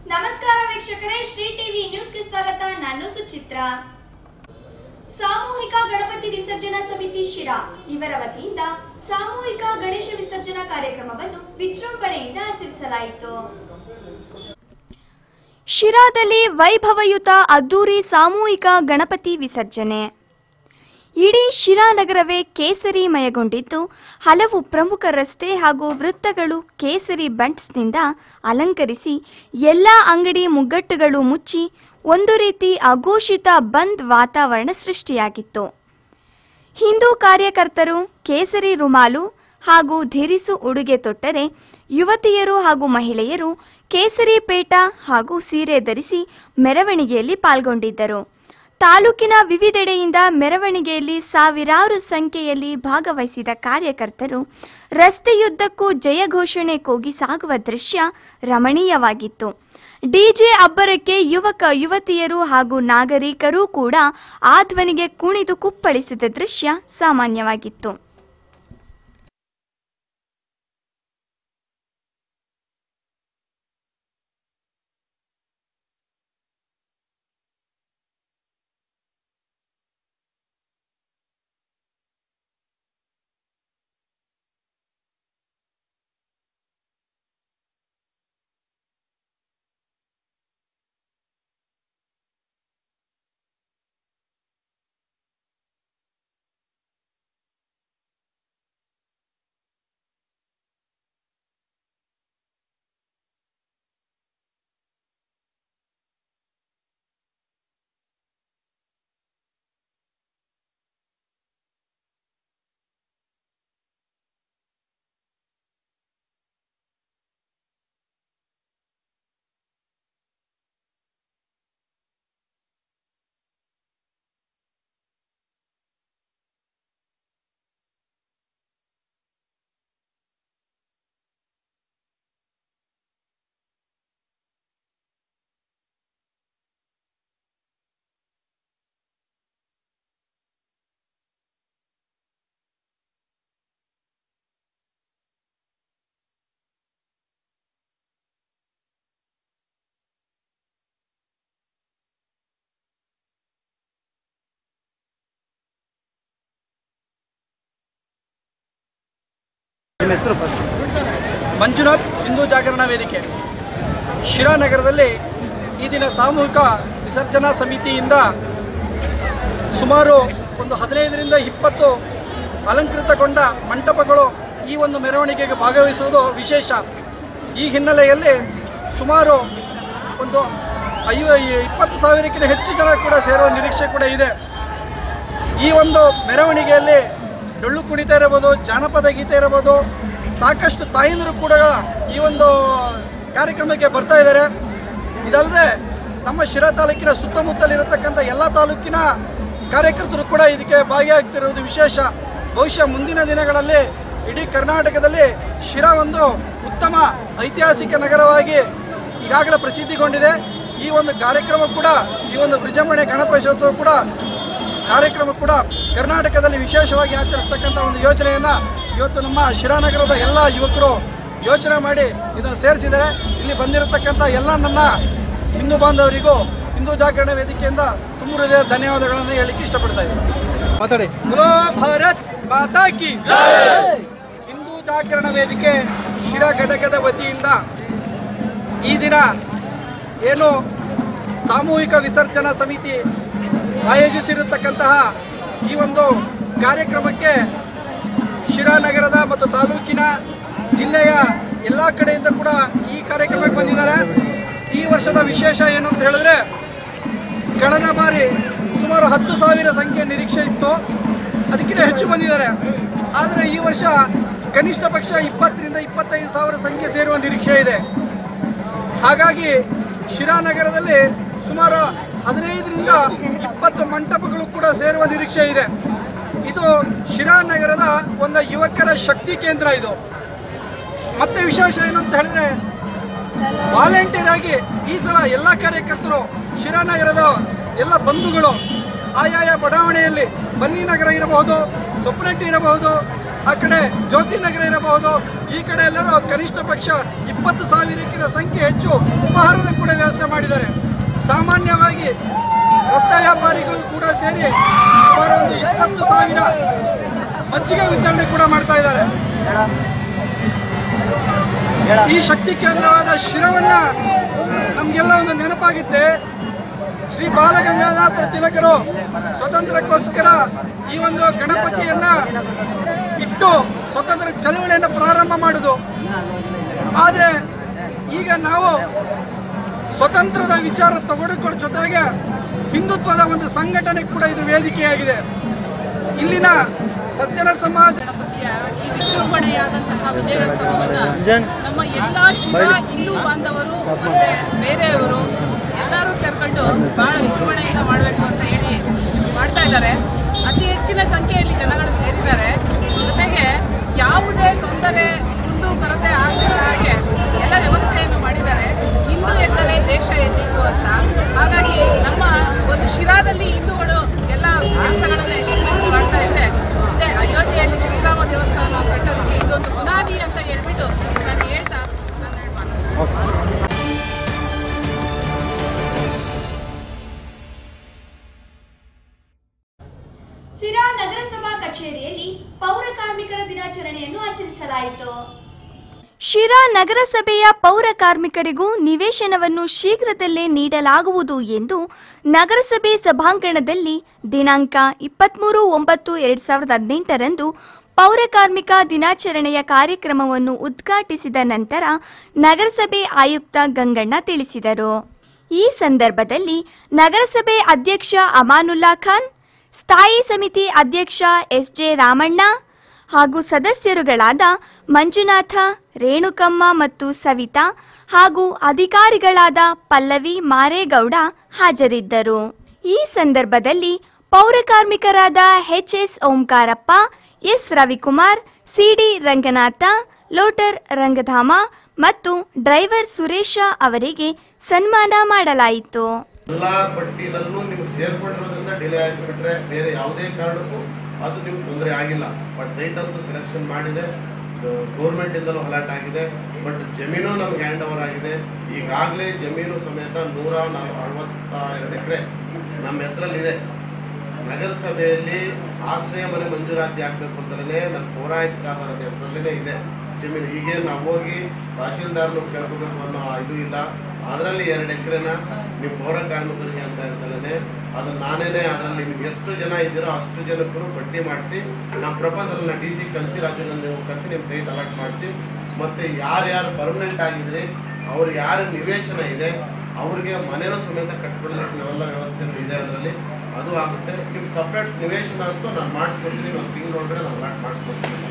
ನಮಸ್ಕಾರ ವೀಕ್ಷಕರೇ ಶ್ರೀ ಟಿವಿ ನ್ಯೂಸ್ಗೆ ಸ್ವಾಗತ ನಾನು ಸುಚಿತ್ರ ಸಾಮೂಹಿಕ ಗಣಪತಿ ವಿಸರ್ಜನಾ ಸಮಿತಿ ಶಿರಾ ಇವರ ವತಿಯಿಂದ ಸಾಮೂಹಿಕ ಗಣೇಶ ವಿಸರ್ಜನಾ ಕಾರ್ಯಕ್ರಮವನ್ನು ವಿಜೃಂಭಣೆಯಿಂದ ಆಚರಿಸಲಾಯಿತು ಶಿರಾದಲ್ಲಿ ವೈಭವಯುತ ಅದ್ದೂರಿ ಸಾಮೂಹಿಕ ಗಣಪತಿ ವಿಸರ್ಜನೆ ಇಡೀ ಶಿರಾ ನಗರವೇ ಕೇಸರಿಮಯಗೊಂಡಿದ್ದು ಹಲವು ಪ್ರಮುಖ ರಸ್ತೆ ಹಾಗೂ ವೃತ್ತಗಳು ಕೇಸರಿ ಬಂಟ್ಸ್ನಿಂದ ಅಲಂಕರಿಸಿ ಎಲ್ಲಾ ಅಂಗಡಿ ಮುಗ್ಗಟ್ಟುಗಳು ಮುಚ್ಚಿ ಒಂದು ರೀತಿ ಅಘೋಷಿತ ಬಂದ್ ವಾತಾವರಣ ಸೃಷ್ಟಿಯಾಗಿತ್ತು ಹಿಂದೂ ಕಾರ್ಯಕರ್ತರು ಕೇಸರಿ ರುಮಾಲು ಹಾಗೂ ಧಿರಿಸು ಉಡುಗೆ ತೊಟ್ಟರೆ ಯುವತಿಯರು ಹಾಗೂ ಮಹಿಳೆಯರು ಕೇಸರಿ ಪೇಟ ಹಾಗೂ ಸೀರೆ ಧರಿಸಿ ಮೆರವಣಿಗೆಯಲ್ಲಿ ಪಾಲ್ಗೊಂಡಿದ್ದರು ತಾಲೂಕಿನ ವಿವಿಧೆಡೆಯಿಂದ ಮೆರವಣಿಗೆಯಲ್ಲಿ ಸಾವಿರಾರು ಸಂಖ್ಯೆಯಲ್ಲಿ ಭಾಗವಹಿಸಿದ ಕಾರ್ಯಕರ್ತರು ರಸ್ತೆಯುದ್ದಕ್ಕೂ ಜಯ ಘೋಷಣೆ ಕೂಗಿ ಸಾಗುವ ದೃಶ್ಯ ರಮಣೀಯವಾಗಿತ್ತು ಡಿಜೆ ಅಬ್ಬರಕ್ಕೆ ಯುವಕ ಯುವತಿಯರು ಹಾಗೂ ನಾಗರಿಕರೂ ಕೂಡ ಆ ಧ್ವನಿಗೆ ಕುಣಿದು ಕುಪ್ಪಳಿಸಿದ ದೃಶ್ಯ ಸಾಮಾನ್ಯವಾಗಿತ್ತು ನಿಮ್ಮ ಹೆಸರು ಫಸ್ಟ್ ಮಂಜುನಾಥ್ ಹಿಂದೂ ಜಾಗರಣ ವೇದಿಕೆ ಶಿರಾ ನಗರದಲ್ಲಿ ಈ ದಿನ ಸಾಮೂಹಿಕ ವಿಸರ್ಜನಾ ಸಮಿತಿಯಿಂದ ಸುಮಾರು ಒಂದು ಹದಿನೈದರಿಂದ ಇಪ್ಪತ್ತು ಅಲಂಕೃತಗೊಂಡ ಮಂಟಪಗಳು ಈ ಒಂದು ಮೆರವಣಿಗೆಗೆ ಭಾಗವಹಿಸುವುದು ವಿಶೇಷ ಈ ಹಿನ್ನೆಲೆಯಲ್ಲಿ ಸುಮಾರು ಒಂದು ಐವ ಇಪ್ಪತ್ತು ಸಾವಿರಕ್ಕಿಂತ ಹೆಚ್ಚು ಜನ ಕೂಡ ಸೇರುವ ನಿರೀಕ್ಷೆ ಕೂಡ ಇದೆ ಈ ಒಂದು ಮೆರವಣಿಗೆಯಲ್ಲಿ ಡೊಳ್ಳು ಕುಣಿತ ಇರಬಹುದು ಜಾನಪದ ಗೀತೆ ಇರಬಹುದು ಸಾಕಷ್ಟು ತಾಯಂದಿರು ಕೂಡ ಈ ಒಂದು ಕಾರ್ಯಕ್ರಮಕ್ಕೆ ಬರ್ತಾ ಇದ್ದಾರೆ ಇದಲ್ಲದೆ ನಮ್ಮ ಶಿರಾ ತಾಲೂಕಿನ ಸುತ್ತಮುತ್ತಲಿರತಕ್ಕಂಥ ಎಲ್ಲ ತಾಲೂಕಿನ ಕಾರ್ಯಕರ್ತರು ಕೂಡ ಇದಕ್ಕೆ ಭಾಗಿಯಾಗ್ತಿರುವುದು ವಿಶೇಷ ಬಹುಶಃ ಮುಂದಿನ ದಿನಗಳಲ್ಲಿ ಇಡೀ ಕರ್ನಾಟಕದಲ್ಲಿ ಶಿರಾ ಒಂದು ಉತ್ತಮ ಐತಿಹಾಸಿಕ ನಗರವಾಗಿ ಈಗಾಗಲೇ ಪ್ರಸಿದ್ಧಿಗೊಂಡಿದೆ ಈ ಒಂದು ಕಾರ್ಯಕ್ರಮ ಕೂಡ ಈ ಒಂದು ವಿಜೃಂಭಣೆ ಗಣಪತಿಸೋತ್ಸವ ಕೂಡ ಕಾರ್ಯಕ್ರಮ ಕೂಡ ಕರ್ನಾಟಕದಲ್ಲಿ ವಿಶೇಷವಾಗಿ ಆಚರಿಸ್ತಕ್ಕಂಥ ಒಂದು ಯೋಜನೆಯನ್ನ ಇವತ್ತು ನಮ್ಮ ಶಿರಾನಗರದ ಎಲ್ಲ ಯುವಕರು ಯೋಚನೆ ಮಾಡಿ ಇದನ್ನು ಸೇರಿಸಿದ್ದಾರೆ ಇಲ್ಲಿ ಬಂದಿರತಕ್ಕಂಥ ಎಲ್ಲ ನನ್ನ ಹಿಂದೂ ಬಾಂಧವರಿಗೂ ಹಿಂದೂ ಜಾಗರಣ ವೇದಿಕೆಯಿಂದ ತುಂಬ ಹೃದಯ ಧನ್ಯವಾದಗಳನ್ನು ಹೇಳಿಕ್ಕೆ ಇಷ್ಟಪಡ್ತಾ ಇದ್ದೀನಿ ಮಾತಾಡಿ ಭಾರತ್ ಮಾತಾ ಕಿ ಹಿಂದೂ ಜಾಗರಣ ವೇದಿಕೆ ಶಿರಾ ಘಟಕದ ವತಿಯಿಂದ ಈ ದಿನ ಏನು ಸಾಮೂಹಿಕ ವಿಸರ್ಜನಾ ಸಮಿತಿ ಆಯೋಜಿಸಿರತಕ್ಕಂತಹ ಈ ಒಂದು ಕಾರ್ಯಕ್ರಮಕ್ಕೆ ಶಿರಾ ನಗರದ ಮತ್ತು ತಾಲೂಕಿನ ಜಿಲ್ಲೆಯ ಎಲ್ಲ ಕಡೆಯಿಂದ ಕೂಡ ಈ ಕಾರ್ಯಕ್ರಮಕ್ಕೆ ಬಂದಿದ್ದಾರೆ ಈ ವರ್ಷದ ವಿಶೇಷ ಏನು ಅಂತ ಹೇಳಿದ್ರೆ ಕಳೆದ ಬಾರಿ ಸುಮಾರು ಹತ್ತು ಸಾವಿರ ಸಂಖ್ಯೆ ನಿರೀಕ್ಷೆ ಇತ್ತು ಅದಕ್ಕಿಂತ ಹೆಚ್ಚು ಬಂದಿದ್ದಾರೆ ಆದರೆ ಈ ವರ್ಷ ಕನಿಷ್ಠ ಪಕ್ಷ ಇಪ್ಪತ್ತರಿಂದ ಇಪ್ಪತ್ತೈದು ಸಾವಿರ ಸಂಖ್ಯೆ ಸೇರುವ ನಿರೀಕ್ಷೆ ಇದೆ ಹಾಗಾಗಿ ಶಿರಾ ನಗರದಲ್ಲಿ ಸುಮಾರು ಹದಿನೈದರಿಂದ ಇಪ್ಪತ್ತು ಮಂಟಪಗಳು ಕೂಡ ಸೇರುವ ನಿರೀಕ್ಷೆ ಇದೆ ಇದು ಶಿರಾ ನಗರದ ಒಂದು ಯುವಕರ ಶಕ್ತಿ ಕೇಂದ್ರ ಇದು ಮತ್ತೆ ವಿಶೇಷ ಏನು ಅಂತ ಹೇಳಿದ್ರೆ ವಾಲಂಟಿಯರ್ ಆಗಿ ಈ ಸಲ ಎಲ್ಲ ಕಾರ್ಯಕರ್ತರು ಶಿರಾನಗರದ ಎಲ್ಲ ಬಂಧುಗಳು ಆಯಾಯ ಬಡಾವಣೆಯಲ್ಲಿ ಬನ್ನಿ ನಗರ ಇರಬಹುದು ಸೊಪ್ಪನಟ್ಟಿ ಇರಬಹುದು ಆ ಕಡೆ ಜ್ಯೋತಿ ನಗರ ಇರಬಹುದು ಈ ಕಡೆ ಎಲ್ಲರೂ ಕನಿಷ್ಠ ಪಕ್ಷ ಇಪ್ಪತ್ತು ಸಾವಿರಕ್ಕಿಂತ ಸಂಖ್ಯೆ ಹೆಚ್ಚು ಉಪಹಾರದ ಕೂಡ ವ್ಯವಸ್ಥೆ ಮಾಡಿದ್ದಾರೆ ಸಾಮಾನ್ಯವಾಗಿ ರಸ್ತೆ ವ್ಯಾಪಾರಿಗಳು ಕೂಡ ಸೇರಿ ಸುಮಾರು ಒಂದು ಇಪ್ಪತ್ತು ಸಾವಿರ ಮಜ್ಜಿಗೆ ವಿತರಣೆ ಕೂಡ ಮಾಡ್ತಾ ಇದ್ದಾರೆ ಈ ಶಕ್ತಿ ಕೇಂದ್ರವಾದ ಶಿರವನ್ನ ನಮ್ಗೆಲ್ಲ ಒಂದು ನೆನಪಾಗುತ್ತೆ ಶ್ರೀ ಬಾಲಗಂಗಾಧರ ತಿಲಕರು ಸ್ವತಂತ್ರಕ್ಕೋಸ್ಕರ ಈ ಒಂದು ಗಣಪತಿಯನ್ನ ಇಟ್ಟು ಸ್ವತಂತ್ರ ಚಳವಳಿಯನ್ನು ಪ್ರಾರಂಭ ಮಾಡುದು ಆದ್ರೆ ಈಗ ನಾವು ಸ್ವತಂತ್ರದ ವಿಚಾರ ತಗೊಂಡ್ಕೊಂಡ ಜೊತೆಗೆ ಹಿಂದುತ್ವದ ಒಂದು ಸಂಘಟನೆ ಕೂಡ ಇದು ವೇದಿಕೆಯಾಗಿದೆ ಇಲ್ಲಿನ ಸಜ್ಜನ ಸಮಾಜ ಗಣಪತಿಯ ಈ ವಿಜೃಂಭಣೆಯಾದಂತಹ ವಿಜಯೋತ್ಸವವನ್ನ ನಮ್ಮ ಎಲ್ಲಾ ಶಿವ ಹಿಂದೂ ಬಾಂಧವರು ಮತ್ತೆ ಬೇರೆಯವರು ಎಲ್ಲರೂ ಸೇರ್ಕೊಂಡು ಬಹಳ ವಿಜೃಂಭಣೆಯಿಂದ ಮಾಡಬೇಕು ಅಂತ ಹೇಳಿ ಮಾಡ್ತಾ ಇದ್ದಾರೆ ಅತಿ ಹೆಚ್ಚಿನ ಸಂಖ್ಯೆಯಲ್ಲಿ ಜನಗಳು ಸೇರಿದ್ದಾರೆ ಜೊತೆಗೆ ಯಾವುದೇ ತೊಂದರೆ ಕುಂದು ಕೊರತೆ ಆಗದ ಹಾಗೆ ಎಲ್ಲ ವ್ಯವಸ್ಥೆಯನ್ನು ಮಾಡಿದ್ದಾರೆ ಹಿಂದೂ ಎಂದರೆ ದೇಶ ಎದ್ದಿತು ಅಂತ ಹಾಗಾಗಿ ನಮ್ಮ ಒಂದು ಶಿರಾದಲ್ಲಿ ಹಿಂದೂಗಳು ಎಲ್ಲ ಕೆಲಸಗಳನ್ನ ಯಶಸ್ವಿ ಮಾಡ್ತಾ ಇದ್ರೆ ಮತ್ತೆ ಅಯೋಧ್ಯೆಯಲ್ಲಿ ಶ್ರೀರಾಮ ದೇವಸ್ಥಾನ ಕಟ್ಟೋದಕ್ಕೆ ಇದೊಂದು ಬುನಾದಿ ಅಂತ ಹೇಳ್ಬಿಟ್ಟು ನಾನು ಹೇಳ್ತಾ ನಾನು ಹೇಳ್ಬಾರ್ದು ಸಿರಾ ನಗರಸಭಾ ಕಚೇರಿಯಲ್ಲಿ ಪೌರ ಕಾರ್ಮಿಕರ ದಿನಾಚರಣೆಯನ್ನು ಆಚರಿಸಲಾಯಿತು ಶಿರಾ ನಗರಸಭೆಯ ಪೌರ ಕಾರ್ಮಿಕರಿಗೂ ನಿವೇಶನವನ್ನು ಶೀಘ್ರದಲ್ಲೇ ನೀಡಲಾಗುವುದು ಎಂದು ನಗರಸಭೆ ಸಭಾಂಗಣದಲ್ಲಿ ದಿನಾಂಕ ಇಪ್ಪತ್ಮೂರು ಒಂಬತ್ತು ಎರಡ್ ಸಾವಿರದ ಹದಿನೆಂಟರಂದು ಪೌರ ಕಾರ್ಮಿಕ ದಿನಾಚರಣೆಯ ಕಾರ್ಯಕ್ರಮವನ್ನು ಉದ್ಘಾಟಿಸಿದ ನಂತರ ನಗರಸಭೆ ಆಯುಕ್ತ ಗಂಗಣ್ಣ ತಿಳಿಸಿದರು ಈ ಸಂದರ್ಭದಲ್ಲಿ ನಗರಸಭೆ ಅಧ್ಯಕ್ಷ ಅಮಾನುಲ್ಲಾ ಖಾನ್ ಸ್ಥಾಯಿ ಸಮಿತಿ ಅಧ್ಯಕ್ಷ ಎಸ್ ಜೆ ರಾಮಣ್ಣ ಹಾಗೂ ಸದಸ್ಯರುಗಳಾದ ಮಂಜುನಾಥ ರೇಣುಕಮ್ಮ ಮತ್ತು ಸವಿತಾ ಹಾಗೂ ಅಧಿಕಾರಿಗಳಾದ ಪಲ್ಲವಿ ಮಾರೇಗೌಡ ಹಾಜರಿದ್ದರು ಈ ಸಂದರ್ಭದಲ್ಲಿ ಪೌರ ಕಾರ್ಮಿಕರಾದ H S Omkarappa S Ravikumar CD Ranganatha loader Rangadhama ಮತ್ತು ಡ್ರೈವರ್ ಸುರೇಶ ಅವರಿಗೆ ಸನ್ಮಾನ ಮಾಡಲಾಯಿತು ಎಲ್ಲಾ ಪಟ್ಟಿನಲ್ಲೂ ನೀವು ಸೇರ್ಕೊಂಡಿರೋದ್ರಿಂದ ಡಿಲೇ ಆಯ್ತು ಬಿಟ್ರೆ ಬೇರೆ ಯಾವುದೇ ಕಾರಣಕ್ಕೂ ಅದು ನಿಮ್ಗೆ ತೊಂದರೆ ಆಗಿಲ್ಲ ಬಟ್ ಸೈಟ್ ಅಂತೂ ಸೆಲೆಕ್ಷನ್ ಮಾಡಿದೆ ಗೌರ್ಮೆಂಟ್ ಇಂದಲೂ ಅಲರ್ಟ್ ಆಗಿದೆ ಬಟ್ ಜಮೀನು ನಮ್ಗೆ ಹ್ಯಾಂಡ್ ಓವರ್ ಆಗಿದೆ ಈಗಾಗಲೇ ಜಮೀನು ಸಮೇತ ನೂರ ನಲ್ ಅರವತ್ತ ಎರಡು ಎಕರೆ ನಮ್ಮ ಹೆಸರಲ್ಲಿದೆ ನಗರಸಭೆಯಲ್ಲಿ ಆಶ್ರಯ ಮನೆ ಮಂಜೂರಾತಿ ಆಗ್ಬೇಕು ಅಂತಲೇ ನನ್ನ ಪೌರಾಯುಕ್ತರ ಹೆಸರಲ್ಲೇ ಇದೆ ಜಮೀನು ಹೀಗೆ ನಾವು ಹೋಗಿ ತಹಶೀಲ್ದಾರ್ನು ಕೇಳ್ಕೋಬೇಕು ಅನ್ನೋ ಇದು ಇಲ್ಲ ಅದರಲ್ಲಿ ಎರಡು ಎಕರೆನ ನೀವು ಪೌರ ಕಾರ್ಮಿಕರಿಗೆ ಅಂತ ಹೇಳ್ತಾನೆ ಅದು ನಾನೇನೆ ಅದರಲ್ಲಿ ನೀವು ಎಷ್ಟು ಜನ ಇದ್ದೀರೋ ಅಷ್ಟು ಜನಕ್ಕೂ ಪಟ್ಟಿ ಮಾಡಿಸಿ ನಮ್ಮ ಪ್ರಪೋಸಲ್ನ ಡಿ ಸಿ ಕಳಿಸಿ ರಾಜು ನೀವು ಕಳಿಸಿ ನಿಮ್ಮ ಸೈಟ್ ಅಲಾಟ್ ಮಾಡಿಸಿ ಮತ್ತೆ ಯಾರ್ಯಾರು ಪರ್ಮನೆಂಟ್ ಆಗಿದ್ರೆ ಅವ್ರಿಗೆ ಯಾರು ನಿವೇಶನ ಇದೆ ಅವ್ರಿಗೆ ಮನೇನೂ ಸಮೇತ ಕಟ್ಕೊಳ್ಳೋದಕ್ಕೆ ನಾವೆಲ್ಲ ವ್ಯವಸ್ಥೆ ಇದೆ ಅದರಲ್ಲಿ ಅದು ಆಗುತ್ತೆ ನೀವು ಸಪ್ರೇಟ್ ನಿವೇಶನ ಅಂತೂ ನಾನು ಮಾಡಿಸ್ಕೊಡ್ತೀನಿ ಒಂದು ತಿಂಗಳೊಳಗಡೆ ನಾನು ಅಲಾಟ್ ಮಾಡಿಸ್ಕೊಡ್ತೀನಿ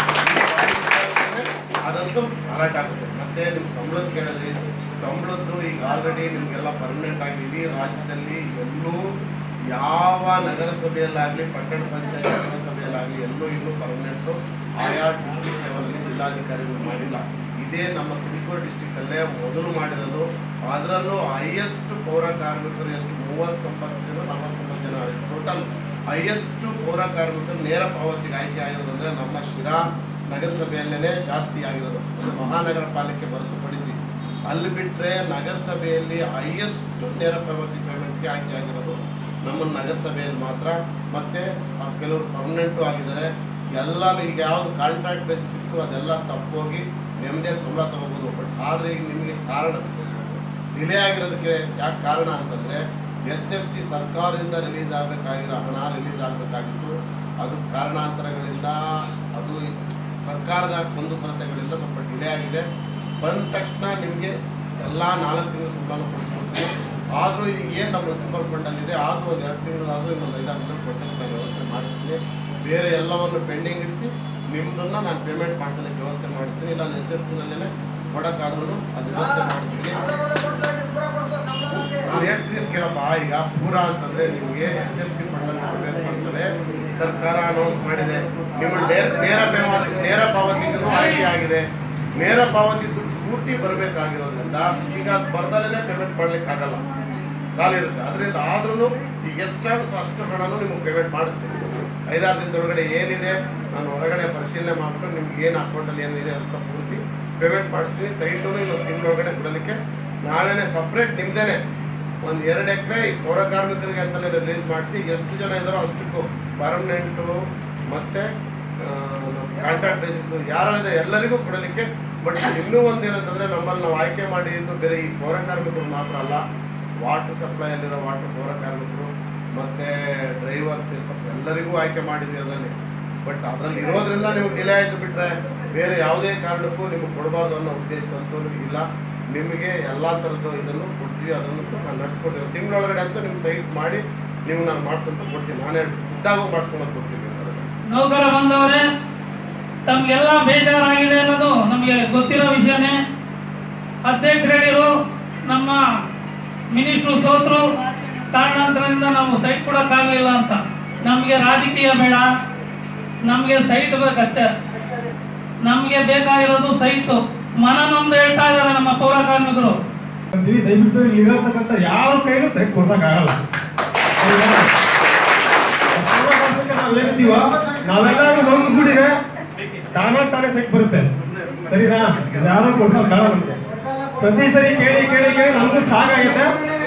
ಅದಂತೂ ಅಲರ್ಟ್ ಆಗುತ್ತೆ ಮತ್ತೆ ನಿಮ್ ಸಂಬಳದ ಕೇಳಿದ್ರಿ ಸಂಬಳದ್ದು ಈಗ ಆಲ್ರೆಡಿ ನಿಮ್ಗೆಲ್ಲ ಪರ್ಮನೆಂಟ್ ಆಗಿ ಇಡೀ ರಾಜ್ಯದಲ್ಲಿ ಎಲ್ಲೂ ಯಾವ ನಗರಸಭೆಯಲ್ಲಾಗ್ಲಿ ಪಟ್ಟಣ ಪಂಚಾಯತ್ ನಗರಸಭೆಯಲ್ಲಾಗ್ಲಿ ಎಲ್ಲೂ ಇನ್ನೂ ಪರ್ಮನೆಂಟು ಆಯಾ ಡಿಸ್ಟಿಕ್ ಲೆವೆಲಲ್ಲಿ ಜಿಲ್ಲಾಧಿಕಾರಿಗಳು ಮಾಡಿಲ್ಲ ಇದೇ ನಮ್ಮ ತುಮಕೂರು ಡಿಸ್ಟಿಕ್ ಅಲ್ಲೇ ಮೊದಲು ಮಾಡಿರೋದು ಅದರಲ್ಲೂ ಹೈಯೆಸ್ಟ್ ಪೌರ ಕಾರ್ಮಿಕರು ಎಷ್ಟು ಮೂವತ್ತೊಂಬತ್ತು ಜನ ನಲವತ್ತೊಂಬತ್ತು ಜನ ಟೋಟಲ್ ಹೈಯೆಸ್ಟ್ ಪೌರ ಕಾರ್ಮಿಕರು ನೇರ ಪಾವತಿಗೆ ಆಯ್ಕೆ ಆಗಿರೋದಂದ್ರೆ ನಮ್ಮ ಶಿರಾ ನಗರಸಭೆಯಲ್ಲೇ ಜಾಸ್ತಿ ಆಗಿರೋದು ಅದು ಮಹಾನಗರ ಪಾಲಿಕೆ ಹೊರತುಪಡಿಸಿ ಅಲ್ಲಿ ಬಿಟ್ರೆ ನಗರಸಭೆಯಲ್ಲಿ ಹೈಯೆಸ್ಟ್ ನೇರ ಪಾವತಿ ಪೇಮೆಂಟ್ಗೆ ಆಯ್ಕೆ ಆಗಿರೋದು ನಮ್ಮ ನಗರಸಭೆಯಲ್ಲಿ ಮಾತ್ರ ಮತ್ತೆ ಆ ಕೆಲವರು ಪರ್ಮನೆಂಟು ಆಗಿದ್ದಾರೆ ಎಲ್ಲ ಈಗ ಯಾವ್ದು ಕಾಂಟ್ರಾಕ್ಟ್ ಬೇಸಿಸ್ ಇತ್ತು ಅದೆಲ್ಲ ತಪ್ಪೋಗಿ ನೆಮ್ಮದಿಯಾಗಿ ಸಂಬಳ ತಗೋಬಹುದು ಬಟ್ ಆದ್ರೆ ಈಗ ನಿಮಗೆ ಕಾರಣ ಡಿಲೇ ಆಗಿರೋದಕ್ಕೆ ಯಾಕೆ ಕಾರಣ ಅಂತಂದ್ರೆ ಎಸ್ ಎಫ್ ಸಿ ಸರ್ಕಾರದಿಂದ ರಿಲೀಸ್ ಆಗಬೇಕಾಗಿರೋ ಹಣ ರಿಲೀಸ್ ಆಗಬೇಕಾಗಿತ್ತು ಅದು ಕಾರಣಾಂತರಗಳಿಂದ ಅದು ಸರ್ಕಾರದ ಕುಂದುಕೊರತೆಗಳಿಂದ ಸ್ವಲ್ಪ ಡಿಲೇ ಆಗಿದೆ ಬಂದ ತಕ್ಷಣ ನಿಮಗೆ ಎಲ್ಲ ನಾಲ್ಕು ತಿಂಗಳು ಸಂಬಳ ಕೊಡಿಸ್ಕೊಡ್ತೀನಿ ಆದರೂ ಈಗ ಏನು ನಮ್ಮ ಮುನ್ಸಿಪಲ್ ಫಂಡಲ್ಲಿದೆ ಆದರೂ ಒಂದು ಎರಡು ತಿಂಗಳಾದರೂ ಇನ್ನೊಂದು ಐದಾರು ತಿಂಗಳು ಕೊಡ್ಸೋಕ್ಕೆ ನಾನು ವ್ಯವಸ್ಥೆ ಮಾಡ್ತೀನಿ ಬೇರೆ ಎಲ್ಲವನ್ನು ಪೆಂಡಿಂಗ್ ಇಡಿಸಿ ನಿಮ್ದನ್ನ ನಾನು ಪೇಮೆಂಟ್ ಮಾಡಿಸೋದಕ್ಕೆ ವ್ಯವಸ್ಥೆ ಮಾಡ್ತೀನಿ ಇಲ್ಲ ಎಸ್ ಎಫ್ ಸಿನಲ್ಲೇ ಕೊಡೋಕ್ಕಾದ್ರೂ ಅದು ವ್ಯವಸ್ಥೆ ಮಾಡ್ತೀನಿ ನಾನು ಹೇಳ್ತೀನಿ ಕೇಳಪ್ಪ ಈಗ ಪೂರ ಅಂತಂದ್ರೆ ನಿಮಗೆ ಎಸ್ ಎಫ್ ಸಿ ಫಂಡ್ ಕೊಡಬೇಕು ಅಂತಲೇ ಸರ್ಕಾರ ಅನೌನ್ಸ್ ಮಾಡಿದೆ ನಿಮ್ಮ ನೇರ ನೇರ ಪಾವತಿ ನೇರ ಪಾವತಿಗೂ ಆಯ್ಕೆ ಆಗಿದೆ ನೇರ ಪಾವತಿ ದುಡ್ಡು ಪೂರ್ತಿ ಬರಬೇಕಾಗಿರೋದ್ರಿಂದ ಈಗ ಅದು ಬರ್ದಲೇ ಪೇಮೆಂಟ್ ಮಾಡ್ಲಿಕ್ಕೆ ಆಗಲ್ಲ ಖಾಲಿ ಇರುತ್ತೆ ಅದರಿಂದ ಆದ್ರೂ ಈಗ ಎಷ್ಟಾಗುತ್ತೋ ಅಷ್ಟು ಹಣನೂ ನಿಮಗೆ ಪೇಮೆಂಟ್ ಮಾಡುತ್ತೀನಿ ಐದಾರು ದಿನದೊಳಗಡೆ ಏನಿದೆ ನಾನು ಹೊರಗಡೆ ಪರಿಶೀಲನೆ ಆನ್ಲೈನಲ್ಲೇ ಮಾಡ್ಬಿಟ್ಟು ನಿಮ್ಗೆ ಏನು ಅಕೌಂಟಲ್ಲಿ ಏನಿದೆ ಅಂತ ಪೂರ್ತಿ ಪೇಮೆಂಟ್ ಮಾಡ್ತೀನಿ ಸೈಟು ಇನ್ನೊಂದು ತಿಂಗಳೊಳಗಡೆ ಕೊಡಲಿಕ್ಕೆ ನಾವೇನೆ ಸಪ್ರೇಟ್ ನಿಮ್ದೇನೆ ಒಂದು ಎರಡು ಎಕರೆ ಈ ಪೌರ ಕಾರ್ಮಿಕರಿಗೆ ಅಂತಲೇ ರಿಲೀಸ್ ಮಾಡಿಸಿ ಎಷ್ಟು ಜನ ಇದ್ದಾರೋ ಅಷ್ಟಕ್ಕೂ ಪರ್ಮನೆಂಟು ಮತ್ತೆ ಕಾಂಟ್ರಾಕ್ಟ್ ಬೇಸಿಸ್ ಯಾರಿದೆ ಎಲ್ಲರಿಗೂ ಕೊಡಲಿಕ್ಕೆ ಬಟ್ ಇನ್ನೂ ಒಂದೇನಂತಂದ್ರೆ ನಮ್ಮಲ್ಲಿ ನಾವು ಆಯ್ಕೆ ಮಾಡಿದ್ದು ಬೇರೆ ಈ ಪೌರ ಕಾರ್ಮಿಕರು ಮಾತ್ರ ಅಲ್ಲ ವಾಟರ್ ಸಪ್ಲೈಯಲ್ಲಿರೋ ವಾಟರ್ ಪೌರ ಕಾರ್ಮಿಕರು ಮತ್ತೆ ಡ್ರೈವರ್ಸ್ ಹೆಲ್ಪರ್ಸ್ ಎಲ್ಲರಿಗೂ ಆಯ್ಕೆ ಮಾಡಿದ್ವಿ ಅದರಲ್ಲಿ ಬಟ್ ಅದರಲ್ಲಿ ಇರೋದ್ರಿಂದ ನೀವು ಡಿಲೇ ಆಯ್ತು ಬಿಟ್ರೆ ಬೇರೆ ಯಾವುದೇ ಕಾರಣಕ್ಕೂ ನಿಮಗೆ ಕೊಡಬಾರ್ದು ಅನ್ನೋ ಉದ್ದೇಶ ಅಂತೂ ಇಲ್ಲ ನಿಮಗೆ ಎಲ್ಲಾ ಥರದ್ದು ಇದನ್ನು ಕೊಡ್ತೀವಿ ಅದನ್ನಂತೂ ನಾನು ನಡೆಸ್ಕೊಡ್ತೀವಿ ತಿಂಗಳೊಳಗಡೆ ಅಂತೂ ನಿಮ್ಗೆ ಸೈಟ್ ಮಾಡಿ ನೀವು ನಾನು ಮಾಡ್ಸಂತೂ ಕೊಡ್ತೀನಿ ನಾನೇ ಖುದ್ದಾಗೂ ಮಾಡಿಸ್ಕೊಂಡು ಕೊಡ್ತೀನಿ ಅದನ್ನ. ನೌಕರ ಬಂದವರೇ ತಮ್ಗೆಲ್ಲ ಬೇಜಾರಾಗಿದೆ ಅನ್ನೋದು ನಮಗೆ ಗೊತ್ತಿರೋ ವಿಷಯನೇ ಅಧ್ಯಕ್ಷ ಹೇಳಿರು ನಮ್ಮ ಮಿನಿಸ್ಟ್ರು ಸೋತರು ಕಾರಣಾಂತರದಿಂದ ನಾವು ಸೈಟ್ ಕೊಡಕ್ಕಾಗಲಿಲ್ಲ ಅಂತ ನಮಗೆ ರಾಜಕೀಯ ಬೇಡ ನಮಗೆ ಸೈಟ್ ಬೇಕಷ್ಟೇ ನಮಗೆ ಬೇಕಾಗಿರೋದು ಸೈಟು ಮನನೊಂದು ಹೇಳ್ತಾ ಇದ್ದಾರೆ ನಮ್ಮ ಪೌರ ಕಾರ್ಮಿಕರು ಅಂತೀವಿ ದಯವಿಟ್ಟು ಇಲ್ಲಿ ಇರತಕ್ಕಂಥ ಯಾರ ಕೈಲೂ ಸೈಟ್ ಕೊಡ್ಸಕ್ಕಾಗಲ್ಲ ನಾವೇನಿದ್ದೀವ ನಾವೆಲ್ಲರೂ ಒಂದು ಗುಡಿಗೆ ತಾನೇ ತಾನೇ ಸೈಟ್ ಬರುತ್ತೆ ಸರಿನಾ ಯಾರು ಕೊಡ್ಸಕ್ಕಾಗಲ್ಲ ನಮ್ಗೆ ಪ್ರತಿ ಸರಿ ಕೇಳಿ ಕೇಳಿ ಕೇಳಿ ನಮಗೂ ಸಾಕಾಗಿದೆ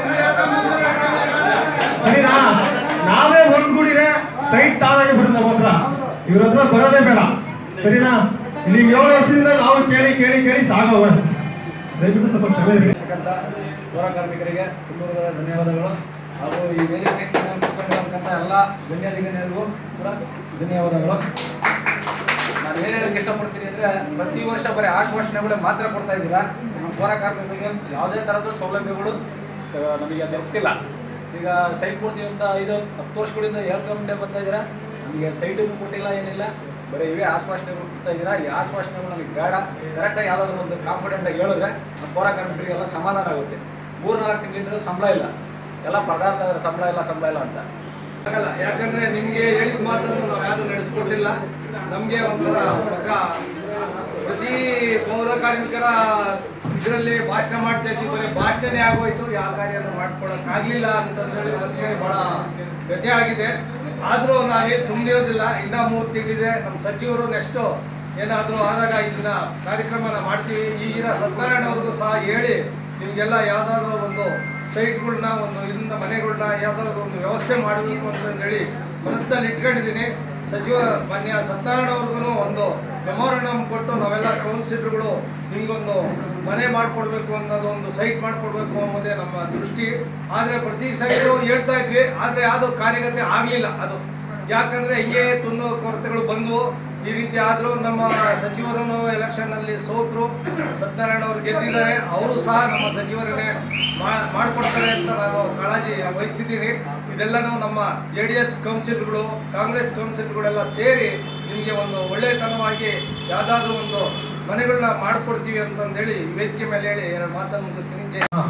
ಸರಿನಾ ನಾವೇ ಒಂದ್ ಗುಡಿಗೆ ಸೈಟ್ ತಾನಾಗೆ ಬರುತ್ತೆ ನಮ್ಮ ಹತ್ರ ಇವ್ರ ಹತ್ರ ಬರೋದೇ ಬೇಡ ಸರಿನಾ ಇಲ್ಲಿ ಏಳು ವರ್ಷದಿಂದ ನಾವು ಕೇಳಿ ಕೇಳಿ ಕೇಳಿ ಸಾಗವ ದಯವಿಟ್ಟು ಸ್ವಲ್ಪ ಕ್ಷಮೆ ಇರಲಿ ಇರ್ತಕ್ಕಂಥ ಪೌರ ಕಾರ್ಮಿಕರಿಗೆ ತುಂಬ ಧನ್ಯವಾದಗಳು ಹಾಗೂ ಈ ವೇದಿಕೆ ಕೂತ್ಕೊಂಡಿರ್ತಕ್ಕಂಥ ಎಲ್ಲ ಗಣ್ಯಾಧಿಗಣ್ಯರಿಗೂ ಕೂಡ ಧನ್ಯವಾದಗಳು ನಾನು ಏನು ಹೇಳಕ್ಕೆ ಇಷ್ಟಪಡ್ತೀನಿ ಅಂದರೆ ಪ್ರತಿ ವರ್ಷ ಬರೀ ಆಶ್ವಾಸನೆಗಳು ಮಾತ್ರ ಕೊಡ್ತಾ ಇದ್ದೀರಾ ನಮ್ಮ ಪೌರ ಕಾರ್ಮಿಕರಿಗೆ ಯಾವುದೇ ಥರದ ಸೌಲಭ್ಯಗಳು ಆ, ನಮಗೆ ಅದು ಗೊತ್ತಿಲ್ಲ ಈಗ ಸೈಟ್ ಕೊಡ್ತೀವಿ ಅಂತ ಐದು ಹತ್ತು ವರ್ಷಗಳಿಂದ ಹೇಳ್ಕೊಂಡೇ ಬರ್ತಾ ಇದ್ದೀರಾ ನಮಗೆ ಸೈಟು ಕೊಟ್ಟಿಲ್ಲ ಏನಿಲ್ಲ ಬರೀ ಇವೇ ಆಶ್ವಾಸನೆಗಳು ಕೊಡ್ತಾ ಇದ್ದೀರಾ ಈ ಆಶ್ವಾಸನೆಗಳು ನಮಗೆ ಬೇಡ ಕರೆಕ್ಟಾಗಿ ಯಾವುದಾದ್ರು ಒಂದು ಕಾನ್ಫಿಡೆಂಟ್ ಆಗಿ ಹೇಳಿದ್ರೆ ನಮ್ಮ ಪೌರ ಕಾರ್ಮಿಕರಿಗೆಲ್ಲ ಸಮಾಧಾನ ಆಗುತ್ತೆ ಮೂರು ನಾಲ್ಕು ತಿಂಗಳಿಂದ ಸಂಬಳ ಇಲ್ಲ ಎಲ್ಲ ಪಗಾರ ಸಂಬಳ ಇಲ್ಲ ಸಂಬಳ ಇಲ್ಲ ಅಂತ ಆಗಲ್ಲ ಯಾಕಂದ್ರೆ ನಿಮ್ಗೆ ಹೇಳಿದ ಮಾತನ್ನು ನಾವು ಯಾರು ನಡೆಸ್ಕೊಟ್ಟಿಲ್ಲ ನಮ್ಗೆ ಒಂಥರ ಪಕ್ಕ ಪ್ರತಿ ಪೌರ ಕಾರ್ಮಿಕರ ಇದರಲ್ಲಿ ಭಾಷಣ ಮಾಡ್ತಾ ಇದ್ವಿ ಬರೀ ಭಾಷಣನೇ ಆಗೋಯ್ತು ಯಾವ ಕಾರ್ಯನೂ ಮಾಡ್ಕೊಳಕ್ ಆಗ್ಲಿಲ್ಲ ಅಂತಂದೇಳಿ ಮನುಷ್ಯನಿಗೆ ಬಹಳ ವ್ಯಥೆ ಆಗಿದೆ ಆದ್ರೂ ನಾವೇನು ಸುಮ್ಮನಿರೋದಿಲ್ಲ ಇನ್ನ ಮೂರು ತಿಂಗಳಿದೆ ನಮ್ಮ ಸಚಿವರು ನೆಕ್ಸ್ಟ್ ಏನಾದ್ರೂ ಆದಾಗ ಇದನ್ನ ಕಾರ್ಯಕ್ರಮನ ಮಾಡ್ತೀವಿ ಈಗಿನ ಸತ್ಯನಾರಾಯಣ ಅವ್ರಿಗೂ ಸಹ ಹೇಳಿ ನಿಮ್ಗೆಲ್ಲ ಯಾವ್ದಾದ್ರು ಒಂದು ಸೈಟ್ಗಳನ್ನ ಒಂದು ಇದನ್ನ ಮನೆಗಳನ್ನ ಯಾವ್ದಾದ್ರು ಒಂದು ವ್ಯವಸ್ಥೆ ಮಾಡಬೇಕು ಅಂತ ಹೇಳಿ ಮನಸ್ಸಿನಲ್ಲಿ ಇಟ್ಕೊಂಡಿದ್ದೀನಿ ಸಚಿವ ಮಾನ್ಯ ಸತ್ಯನಾರಾಯಣ ಅವ್ರಿಗೂ ಒಂದು ಮೆಮೋರಂಡಮ್ ಕೊಟ್ಟು ನಾವೆಲ್ಲ ಕೌನ್ಸಿಲರ್ಗಳು ನಿಮ್ಗೊಂದು ಮನೆ ಮಾಡ್ಕೊಡ್ಬೇಕು ಅನ್ನೋದು ಒಂದು ಸೈಟ್ ಮಾಡ್ಕೊಡ್ಬೇಕು ಅನ್ನೋದೇ ನಮ್ಮ ದೃಷ್ಟಿ ಆದ್ರೆ ಪ್ರತಿ ಸೈಡು ಹೇಳ್ತಾ ಇದ್ವಿ ಆದ್ರೆ ಯಾವ್ದು ಕಾರ್ಯಗತೆ ಆಗ್ಲಿಲ್ಲ ಅದು ಯಾಕಂದ್ರೆ ಹಿಂಗೆ ತುನ್ನು ಕೊರತೆಗಳು ಬಂದವು ಈ ರೀತಿ ಆದ್ರೂ ನಮ್ಮ ಸಚಿವರನ್ನು ಎಲೆಕ್ಷನ್ ನಲ್ಲಿ ಸೋತ್ರು ಸತ್ಯನಾರಾಯಣ ಅವರು ಗೆದ್ದಿದ್ದಾರೆ ಅವರು ಸಹ ನಮ್ಮ ಸಚಿವರನ್ನೇ ಮಾ- ಮಾಡ್ಕೊಡ್ತಾರೆ ಅಂತ ನಾನು ಕಾಳಜಿ ವಹಿಸಿದ್ದೀನಿ ಇದೆಲ್ಲನೂ ನಮ್ಮ ಜೆ ಡಿ ಎಸ್ ಕೌನ್ಸಿಲರ್ಗಳು ಕಾಂಗ್ರೆಸ್ ಕೌನ್ಸಿಲರ್ಗಳೆಲ್ಲ ಸೇರಿ ನಿಮಗೆ ಒಂದು ಒಳ್ಳೆತನವಾಗಿ ಯಾವ್ದಾದ್ರು ಒಂದು ಮನೆಗಳನ್ನ ಮಾಡ್ಕೊಡ್ತೀವಿ ಅಂತಂದೇಳಿ ಈ ವೇದಿಕೆ ಮೇಲೆ ಹೇಳಿ ಎರಡು ಮಾತನ್ನು ಮುಗಿಸ್ತೀನಿ ಜೈ ಹಾ.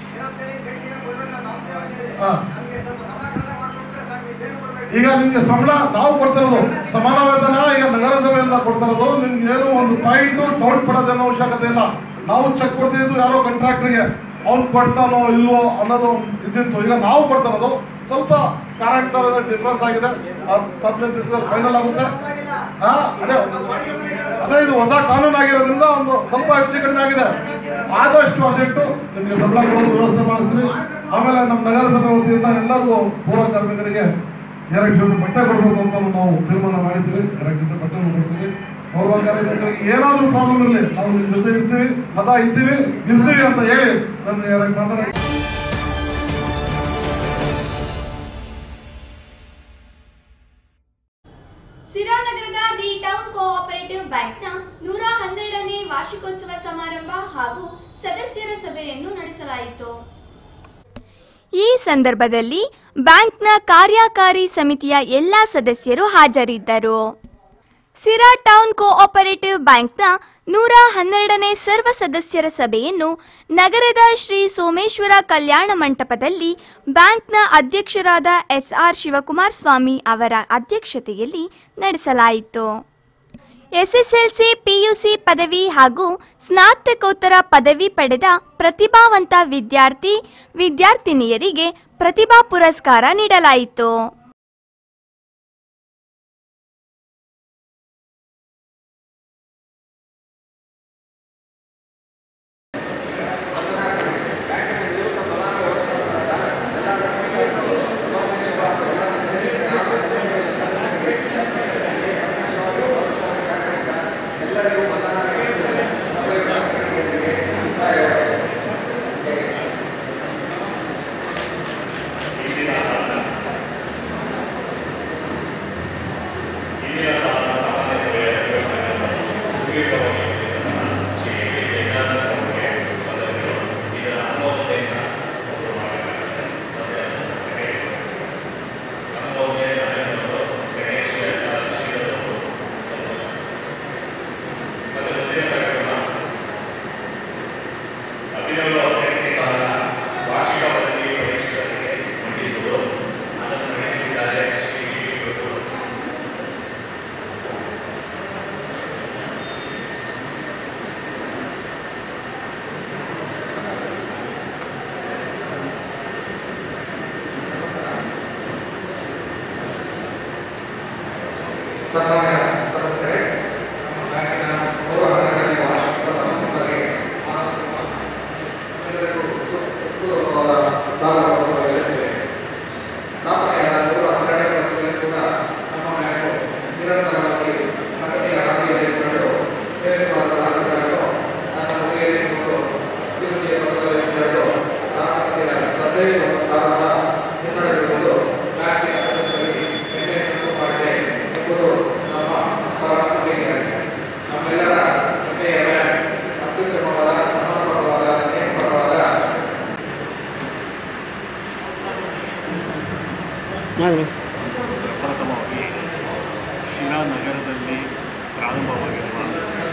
ಹಾ. ಈಗ ನಿಮ್ಗೆ ಸಂಬಳ ನಾವು ಕೊಡ್ತಿರೋದು ಸಮಾನ ವೇತನ ಈಗ ನಗರಸಭೆಯಿಂದ ಕೊಡ್ತಿರೋದು ನಿಮ್ಗೆ ಏನು ಒಂದು ಪಾಯಿಂಟ್ ಡೌಟ್ ಪಡೋದೇನೋ ಅವಶ್ಯಕತೆ ಇಲ್ಲ ನಾವು ಚೆಕ್ ಕೊಡ್ತಿದ್ದು ಯಾರೋ ಕಾಂಟ್ರಾಕ್ಟರ್ಗೆ ಅವ್ನು ಕೊಡ್ತಾನೋ ಇಲ್ವೋ ಅನ್ನೋದು ಇದ್ದಿತ್ತು ಈಗ ನಾವು ಕೊಡ್ತಿರೋದು ಸ್ವಲ್ಪ ಕರೆಂಟ್ ಡಿಫ್ರೆನ್ಸ್ ಆಗಿದೆ ಅದ್ ಹದಿನೈದು ದಿವಸದಲ್ಲಿ ಫೈನಲ್ ಆಗುತ್ತೆ ಹಾ ಅದೇ ಅದೇ ಇದು ಹೊಸ ಕಾನೂನು ಆಗಿರೋದ್ರಿಂದ ಒಂದು ಸ್ವಲ್ಪ ಹೆಚ್ಚು ಕಡಿಮೆ ಆಗಿದೆ ಆದಷ್ಟು ಅರ್ಜೆಂಟು ನಿಮಗೆ ಸಂಬಳ ಕೊಡೋದು ವ್ಯವಸ್ಥೆ ಮಾಡ್ತೀವಿ ಆಮೇಲೆ ನಮ್ಮ ನಗರಸಭೆ ವತಿಯಿಂದ ಎಲ್ಲರಿಗೂ ಪೂರ್ವ ಕಾರ್ಮಿಕರಿಗೆ ಎರಡು ಜೊತೆ ಬಟ್ಟೆ ಕೊಡಬೇಕು ಅಂತ ನಾವು ತೀರ್ಮಾನ ಮಾಡಿದ್ವಿ ಎರಡು ಜೊತೆ ಬಟ್ಟೆ ಕೊಡ್ತೀವಿ ಪೂರ್ವ ಕಾರ್ಮಿಕರಿಗೆ ಏನಾದ್ರೂ ಪ್ರಾಬ್ಲಮ್ ಇರಲಿ ನಾವು ನಿಮ್ ಜೊತೆ ಇರ್ತೀವಿ ಸದಾ ಇದ್ದೀವಿ ಇರ್ತೀವಿ ಅಂತ ಹೇಳಿ ನನ್ನ ಎರಡು ಮಾತನಾಡಿ ಸಿರಾನಗರದ ದಿ ಟೌನ್ ಕೋಆಪರೇಟಿವ್ ಬ್ಯಾಂಕ್ನ ನೂರ ಹನ್ನೆರಡನೇ ವಾರ್ಷಿಕೋತ್ಸವ ಸಮಾರಂಭ ಹಾಗೂ ಸದಸ್ಯರ ಸಭೆಯನ್ನು ನಡೆಸಲಾಯಿತು ಈ ಸಂದರ್ಭದಲ್ಲಿ ಬ್ಯಾಂಕ್ನ ಕಾರ್ಯಕಾರಿ ಸಮಿತಿಯ ಎಲ್ಲಾ ಸದಸ್ಯರು ಹಾಜರಿದ್ದರು ಸಿರಾ ಟೌನ್ ಕೋಆಪರೇಟಿವ್ ಬ್ಯಾಂಕ್ನ ನೂರ ಹನ್ನೆರಡನೇ ಸರ್ವ ಸದಸ್ಯರ ಸಭೆಯನ್ನು ನಗರದ ಶ್ರೀ ಸೋಮೇಶ್ವರ ಕಲ್ಯಾಣ ಮಂಟಪದಲ್ಲಿ ಬ್ಯಾಂಕ್ನ ಅಧ್ಯಕ್ಷರಾದ ಎಸ್ಆರ್ ಶಿವಕುಮಾರ್ ಸ್ವಾಮಿ ಅವರ ಅಧ್ಯಕ್ಷತೆಯಲ್ಲಿ ನಡೆಸಲಾಯಿತು ಎಸ್ಎಸ್ಎಲ್ಸಿ ಪಿಯುಸಿ ಪದವಿ ಹಾಗೂ ಸ್ನಾತಕೋತ್ತರ ಪದವಿ ಪಡೆದ ಪ್ರತಿಭಾವಂತ ವಿದ್ಯಾರ್ಥಿ ವಿದ್ಯಾರ್ಥಿನಿಯರಿಗೆ ಪ್ರತಿಭಾ ಪುರಸ್ಕಾರ ನೀಡಲಾಯಿತು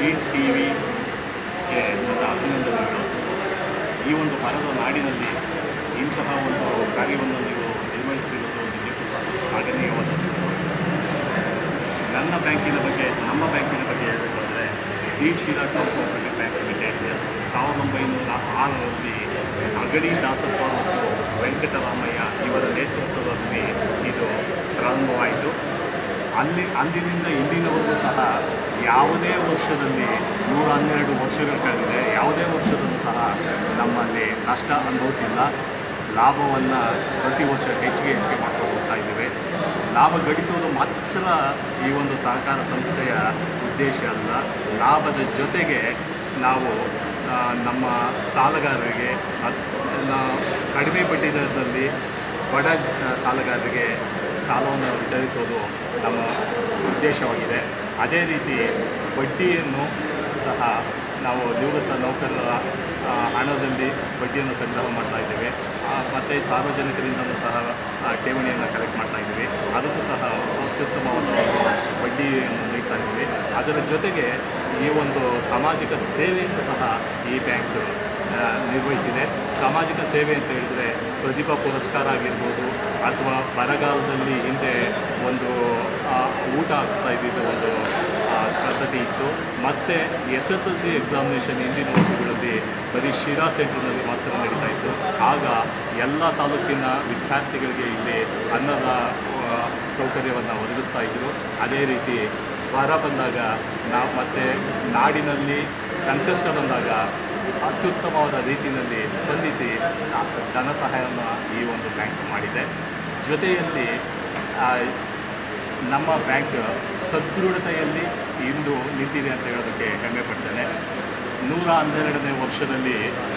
ಗ್ರೀನ್ ಟಿ ವಿಗೆ ನನ್ನ ಅಭಿನಂದನೆಗಳು ಈ ಒಂದು ಬರದ ನಾಡಿನಲ್ಲಿ ಇಂತಹ ಒಂದು ಕಾರ್ಯವನ್ನು ನೀವು ನಿರ್ವಹಿಸ್ತಿರೋದು ನಿಜಕ್ಕೂ ಸಹ ಶ್ಲಾಘನೀಯವಾದದ್ದು ನನ್ನ ಬ್ಯಾಂಕಿನ ಬಗ್ಗೆ ನಮ್ಮ ಬ್ಯಾಂಕಿನ ಬಗ್ಗೆ ಹೇಳಬೇಕಾದ್ರೆ ದೀಡ್ ಶಿರಾ ಕೋಆಪರೇಟಿವ್ ಬ್ಯಾಂಕ್ ಲಿಮಿಟೆಡ್ ಸಾವಿರದ ಒಂಬೈನೂರ ಆರರಲ್ಲಿ ಅಗಡಿ ದಾಸಪ್ಪ ಮತ್ತು ವೆಂಕಟರಾಮಯ್ಯ ಇವರ ನೇತೃತ್ವದಲ್ಲಿ ಇದು ಪ್ರಾರಂಭವಾಯಿತು ಅಲ್ಲಿ ಅಂದಿನಿಂದ ಇಂದಿನವರೆಗೂ ಸಹ ಯಾವುದೇ ವರ್ಷದಲ್ಲಿ ನೂರ ಹನ್ನೆರಡು ವರ್ಷಗಳ ಕಳೆದಿದೆ ಯಾವುದೇ ವರ್ಷದಲ್ಲೂ ಸಹ ನಮ್ಮಲ್ಲಿ ನಷ್ಟ ಅನುಭವಿಸಿಲ್ಲ ಲಾಭವನ್ನು ಪ್ರತಿ ವರ್ಷ ಹೆಚ್ಚಿಗೆ ಹೆಚ್ಚಿಗೆ ಮಾಡ್ಕೊಂಡು ಹೋಗ್ತಾ ಇದ್ದೇವೆ ಲಾಭ ಗಳಿಸೋದು ಮಾತ್ರ ಈ ಒಂದು ಸಹಕಾರ ಸಂಸ್ಥೆಯ ಉದ್ದೇಶ ಅಲ್ಲ ಲಾಭದ ಜೊತೆಗೆ ನಾವು ಆ, ನಮ್ಮ ಸಾಲಗಾರರಿಗೆ ಅತ್- ನಾ- ಕಡಿಮೆ ಬಡ್ಡಿ ದರದಲ್ಲಿ ಬಡ ಆ, ಸಾಲಗಾರರಿಗೆ ಸಾಲವನ್ನು ವಿತರಿಸೋದು ನಮ್ಮ ಉದ್ದೇಶವಾಗಿದೆ ಅದೇ ರೀತಿ ಬಡ್ಡಿಯನ್ನು ಸಹ ನಾವು ನಿವೃತ್ತ ನೌಕರರ ಆ, ಹಣದಲ್ಲಿ ಬಡ್ಡಿಯನ್ನು ಸಂಗ್ರಹ ಮಾಡ್ತಾ ಇದ್ದೇವೆ ಆ, ಮತ್ತು ಸಾರ್ವಜನಿಕರಿಂದಲೂ ಸಹ ಆ, ಠೇವಣಿಯನ್ನು ಕಲೆಕ್ಟ್ ಮಾಡ್ತಾ ಇದ್ದೀವಿ ಅದಕ್ಕೂ ಸಹ ಅತ್ಯುತ್ತಮವಾದ ಒಂದು ಬಡ್ಡಿಯನ್ನು ನೀಡ್ತಾ ಇದ್ದೀವಿ ಅದರ ಜೊತೆಗೆ ಈ ಒಂದು ಸಾಮಾಜಿಕ ಸೇವೆಯನ್ನು ಸಹ ಈ ಬ್ಯಾಂಕ್ ಆ, ನಿರ್ವಹಿಸಿದೆ ಸಾಮಾಜಿಕ ಸೇವೆ ಅಂತ ಹೇಳಿದರೆ ಪ್ರತಿಭಾ ಪುರಸ್ಕಾರ ಆಗಿರ್ಬೋದು ಅಥವಾ ಬರಗಾಲದಲ್ಲಿ ಹಿಂದೆ ಒಂದು ಆ, ಊಟ ಆಗ್ತಾ ಇದ್ದಿದ್ದು ಒಂದು ಆ, ಪದ್ಧತಿ ಇತ್ತು ಮತ್ತು S S L C examination ಹಿಂದಿನ ವರ್ಷಗಳಲ್ಲಿ ಬರೀ ಶಿರಾ ಸೆಂಟರ್ನಲ್ಲಿ ಮಾತ್ರ ನಡೀತಾ ಇತ್ತು ಆಗ ಎಲ್ಲ ತಾಲೂಕಿನ ವಿದ್ಯಾರ್ಥಿಗಳಿಗೆ ಇಲ್ಲಿ ಅನ್ನದ ಆ, ಸೌಕರ್ಯವನ್ನು ಒದಗಿಸ್ತಾ ಇದ್ದರು ಅದೇ ರೀತಿ ಬರ ಬಂದಾಗ ನಾವು ಮತ್ತು ನಾಡಿನಲ್ಲಿ ಸಂಕಷ್ಟ ಬಂದಾಗ ಅತ್ಯುತ್ತಮವಾದ ರೀತಿಯಲ್ಲಿ ಸ್ಪಂದಿಸಿ ಆ ಧನ ಸಹಾಯವನ್ನು ಈ ಒಂದು ಬ್ಯಾಂಕ್ ಮಾಡಿದೆ ಜೊತೆಯಲ್ಲಿ ಆ, ನಮ್ಮ ಬ್ಯಾಂಕ್ ಸದೃಢತೆಯಲ್ಲಿ ಇಂದು ನಿಂತಿದೆ ಅಂತ ಹೇಳೋದಕ್ಕೆ ಹೆಮ್ಮೆ ಪಡ್ತೇನೆ ನೂರ ಹನ್ನೆರಡನೇ ವರ್ಷದಲ್ಲಿ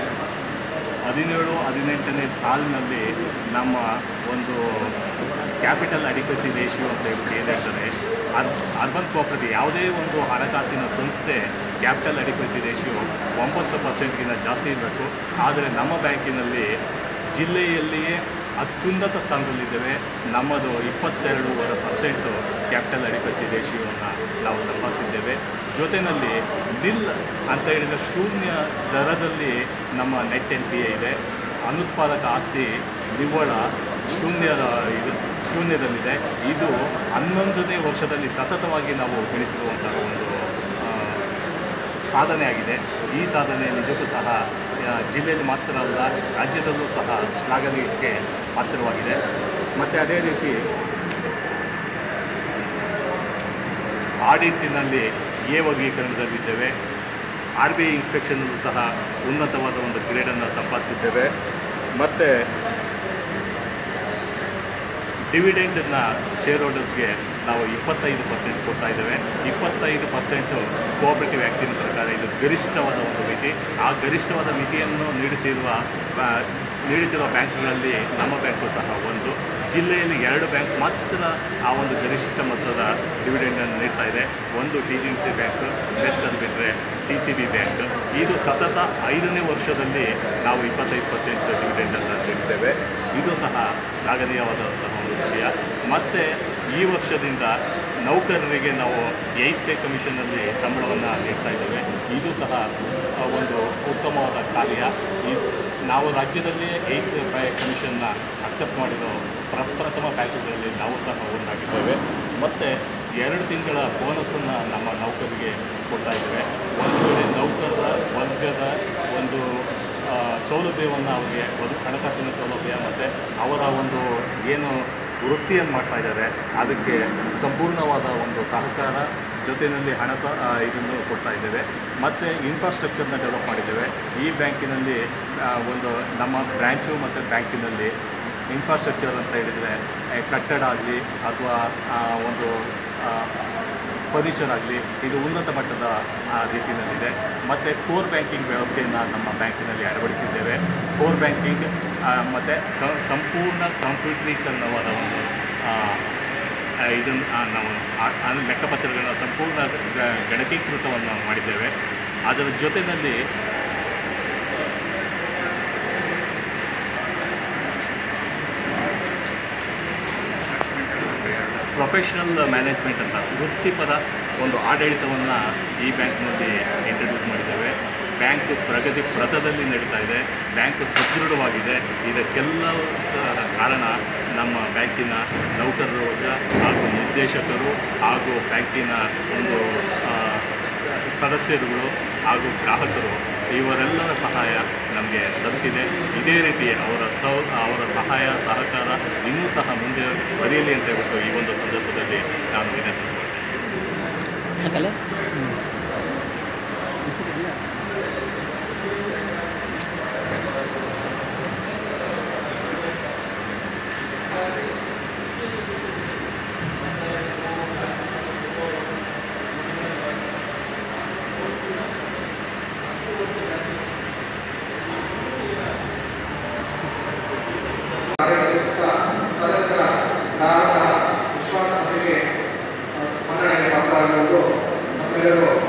ಹದಿನೇಳು ಹದಿನೆಂಟನೇ ಸಾಲಿನಲ್ಲಿ ನಮ್ಮ ಒಂದು ಕ್ಯಾಪಿಟಲ್ ಅಡಿಕ್ವಸಿ ರೇಷಿಯೋ ಅಂತ ಹೇಳ್ಬಿಟ್ಟು ಏನು ಹೇಳ್ತಾರೆ ಅರ್ ಅರ್ಬನ್ ಕೋಆಪರೇಟಿವ್ ಯಾವುದೇ ಒಂದು ಹಣಕಾಸಿನ ಸಂಸ್ಥೆ ಕ್ಯಾಪಿಟಲ್ ಅಡಿಕ್ವಸಿ ರೇಷಿಯೋ ಒಂಬತ್ತು ಪರ್ಸೆಂಟ್ಗಿಂತ ಜಾಸ್ತಿ ಇರಬೇಕು ಆದರೆ ನಮ್ಮ ಬ್ಯಾಂಕಿನಲ್ಲಿ ಜಿಲ್ಲೆಯಲ್ಲಿಯೇ ಅತ್ಯುನ್ನತ ಸ್ಥಾನದಲ್ಲಿದ್ದೇವೆ ನಮ್ಮದು ಇಪ್ಪತ್ತೆರಡೂವರೆ ಪರ್ಸೆಂಟು ಕ್ಯಾಪಿಟಲ್ ಅಡಿಕ್ವಸಿ ರೇಷಿಯೋವನ್ನು ನಾವು ಸಂಪಾದಿಸಿದ್ದೇವೆ ಜೊತೆಯಲ್ಲಿ ನಿಲ್ ಅಂತ ಹೇಳಿದ್ರೆ ಶೂನ್ಯ ದರದಲ್ಲಿ ನಮ್ಮ ನೆಟ್ ಎನ್ ಪಿ ಎ ಇದೆ ಅನುತ್ಪಾದಕ ಆಸ್ತಿ ನಿವ್ವಳ ಶೂನ್ಯದ ಇದು ಶೂನ್ಯದಲ್ಲಿದೆ ಇದು ಹನ್ನೊಂದನೇ ವರ್ಷದಲ್ಲಿ ಸತತವಾಗಿ ನಾವು ಗಳಿಸಿರುವಂತಹ ಒಂದು ಆ, ಸಾಧನೆ ಆಗಿದೆ ಈ ಸಾಧನೆ ನಿಜಕ್ಕೂ ಸಹ ಆ, ಜಿಲ್ಲೆಯಲ್ಲಿ ಮಾತ್ರ ಅಲ್ಲ ರಾಜ್ಯದಲ್ಲೂ ಸಹ ಶ್ಲಾಘನೀಯಕ್ಕೆ ಪಾತ್ರವಾಗಿದೆ ಮತ್ತು ಅದೇ ರೀತಿ ಆಡಿಟಿನಲ್ಲಿ ಎ ವರ್ಗೀಕರಣದಲ್ಲಿದ್ದೇವೆ ಆರ್ ಬಿ ಐ ಇನ್ಸ್ಪೆಕ್ಷನಲ್ಲೂ ಸಹ ಉನ್ನತವಾದ ಒಂದು ಗ್ರೇಡನ್ನು ಸಂಪಾದಿಸಿದ್ದೇವೆ ಮತ್ತು ಡಿವಿಡೆಂಡನ್ನು ಶೇರ್ ಹೋಲ್ಡರ್ಸ್ಗೆ ನಾವು ಇಪ್ಪತ್ತೈದು ಪರ್ಸೆಂಟ್ ಕೊಡ್ತಾ ಇದ್ದೇವೆ ಇಪ್ಪತ್ತೈದು ಪರ್ಸೆಂಟು ಕೋಆಪರೇಟಿವ್ ಆ್ಯಕ್ಟಿನ ಪ್ರಕಾರ ಇದು ಗರಿಷ್ಠವಾದ ಒಂದು ಮಿತಿ ಆ ಗರಿಷ್ಠವಾದ ಮಿತಿಯನ್ನು ನೀಡುತ್ತಿರುವ ಆ, ನೀಡುತ್ತಿರುವ ಬ್ಯಾಂಕ್ಗಳಲ್ಲಿ ನಮ್ಮ ಬ್ಯಾಂಕು ಸಹ ಒಂದು ಜಿಲ್ಲೆಯಲ್ಲಿ ಎರಡು ಬ್ಯಾಂಕ್ ಮಾತ್ರ ಆ ಒಂದು ಗರಿಷ್ಠ ಮೊತ್ತದ ಡಿವಿಡೆಂಡನ್ನು ನೀಡ್ತಾ ಇದೆ ಒಂದು T G C bank next ಅದು ಬಿಟ್ಟರೆ ಟಿ ಸಿ ಬಿ ಬ್ಯಾಂಕ್ ಇದು ಸತತ ಐದನೇ ವರ್ಷದಲ್ಲಿ ನಾವು ಇಪ್ಪತ್ತೈದು ಪರ್ಸೆಂಟ್ ಡಿವಿಡೆಂಡನ್ನು ನೀಡ್ತೇವೆ ಇದು ಸಹ ಶ್ಲಾಘನೀಯವಾದಂತಹ ಒಂದು ವಿಷಯ ಮತ್ತು ಈ ವರ್ಷದಿಂದ ನೌಕರರಿಗೆ ನಾವು ಏಯ್ತ್ ಪೇ ಕಮಿಷನಲ್ಲಿ ಸಂಬಳವನ್ನು ನೀಡ್ತಾ ಇದ್ದೇವೆ ಇದು ಸಹ ಆ, ಒಂದು ಉತ್ತಮವಾದ ಕಾರ್ಯ ಈ ನಾವು ರಾಜ್ಯದಲ್ಲಿ ಏಯ್ತ್ ಪೇ ಕಮಿಷನ್ನ ಅಕ್ಸೆಪ್ಟ್ ಮಾಡಿರೋ ಪ್ರಪ್ರಥಮ ಬ್ಯಾಂಕುಗಳಲ್ಲಿ ನಾವು ಸಹ ಒಂದಾಗಿದ್ದೇವೆ ಮತ್ತು ಎರಡು ತಿಂಗಳ ಬೋನಸನ್ನು ನಮ್ಮ ನೌಕರರಿಗೆ ಕೊಡ್ತಾ ಇದ್ದೇವೆ ಒಂದು ಕಡೆ ನೌಕರರ ವರ್ಗದ ಒಂದು ಆ, ಸೌಲಭ್ಯವನ್ನು ಅವರಿಗೆ ಒಂದು ಹಣಕಾಸಿನ ಸೌಲಭ್ಯ ಮತ್ತು ಅವರ ಒಂದು ಏನು ವೃತ್ತಿಯನ್ನು ಮಾಡ್ತಾ ಇದ್ದಾರೆ ಅದಕ್ಕೆ ಸಂಪೂರ್ಣವಾದ ಒಂದು ಸಹಕಾರ ಜೊತೆಯಲ್ಲಿ ಹಣ ಸಹ ಆ, ಇದನ್ನು ಕೊಡ್ತಾ ಇದ್ದೇವೆ ಮತ್ತು ಇನ್ಫ್ರಾಸ್ಟ್ರಕ್ಚರ್ನ ಡೆವಲಪ್ ಮಾಡಿದ್ದೇವೆ ಈ ಬ್ಯಾಂಕಿನಲ್ಲಿ ಆ, ಒಂದು ನಮ್ಮ ಬ್ರ್ಯಾಂಚು ಮತ್ತು ಬ್ಯಾಂಕಿನಲ್ಲಿ ಇನ್ಫ್ರಾಸ್ಟ್ರಕ್ಚರ್ ಅಂತ ಹೇಳಿದರೆ ಆ, ಕಟ್ಟಡ ಆಗಲಿ ಅಥವಾ ಆ, ಒಂದು ಆ, ಫರ್ನಿಚರ್ ಆಗಲಿ ಇದು ಉನ್ನತ ಮಟ್ಟದ ಆ, ರೀತಿಯಲ್ಲಿದೆ ಮತ್ತು ಕೋರ್ ಬ್ಯಾಂಕಿಂಗ್ ವ್ಯವಸ್ಥೆಯನ್ನು ನಮ್ಮ ಬ್ಯಾಂಕಿನಲ್ಲಿ ಅಳವಡಿಸಿದ್ದೇವೆ ಕೋರ್ ಬ್ಯಾಂಕಿಂಗ್ ಮತ್ತು ಸಂಪೂರ್ಣ ಕಂಪ್ಯೂಟರೀಕರಣವಾದ ಒಂದು ಆ, ಆ, ಇದನ್ನು ಆ, ನಾವು ಆ- ಆ ಲೆಕ್ಕಪತ್ರಗಳ ಸಂಪೂರ್ಣ ಗ- ಗಣಕೀಕೃತವನ್ನು ಮಾಡಿದ್ದೇವೆ ಅದರ ಜೊತೆಯಲ್ಲಿ ಪ್ರೊಫೆಷನಲ್ ಮ್ಯಾನೇಜ್ಮೆಂಟ್ ಅಂತ ವೃತ್ತಿಪರ ಒಂದು ಆಡಳಿತವನ್ನು ಈ ಬ್ಯಾಂಕ್ನಲ್ಲಿ ಇಂಟ್ರಡ್ಯೂಸ್ ಮಾಡಿದ್ದೇವೆ ಬ್ಯಾಂಕ್ ಪ್ರಗತಿ ಪ್ರಥದಲ್ಲಿ ನಡೀತಾ ಇದೆ ಬ್ಯಾಂಕ್ ಸದೃಢವಾಗಿದೆ ಇದಕ್ಕೆಲ್ಲ ಸ- ಕಾರಣ ನಮ್ಮ ಬ್ಯಾಂಕಿನ ನೌಕರರ ವರ್ಗ ಹಾಗೂ ನಿರ್ದೇಶಕರು ಹಾಗೂ ಬ್ಯಾಂಕಿನ ಒಂದು ಆ, ಸದಸ್ಯರುಗಳು ಹಾಗೂ ಗ್ರಾಹಕರು ಇವರೆಲ್ಲರ ಸಹಾಯ ನಮಗೆ ಲಭಿಸಿದೆ ಇದೇ ರೀತಿ ಅವರ ಸೌ ಅವರ ಸಹಾಯ ಸಹಕಾರ ಇನ್ನೂ ಸಹ ಮುಂದೆ ಬರೆಯಲಿ ಅಂತ ಹೇಳ್ಬಿಟ್ಟು ಈ ಒಂದು ಸಂದರ್ಭದಲ್ಲಿ ನಾನು ವಿನಂತಿಸಿಕೊಳ್ತೇನೆ ಸದಸ್ಯರ ಗ್ರಾಹಕರ ವಿಶ್ವಾಸ ಮಟ್ಟಿಗೆ ಮನ್ನಣೆಗೆ ಪಾತ್ರರಾಗುವುದು ನಮ್ಮೆಲ್ಲರೂ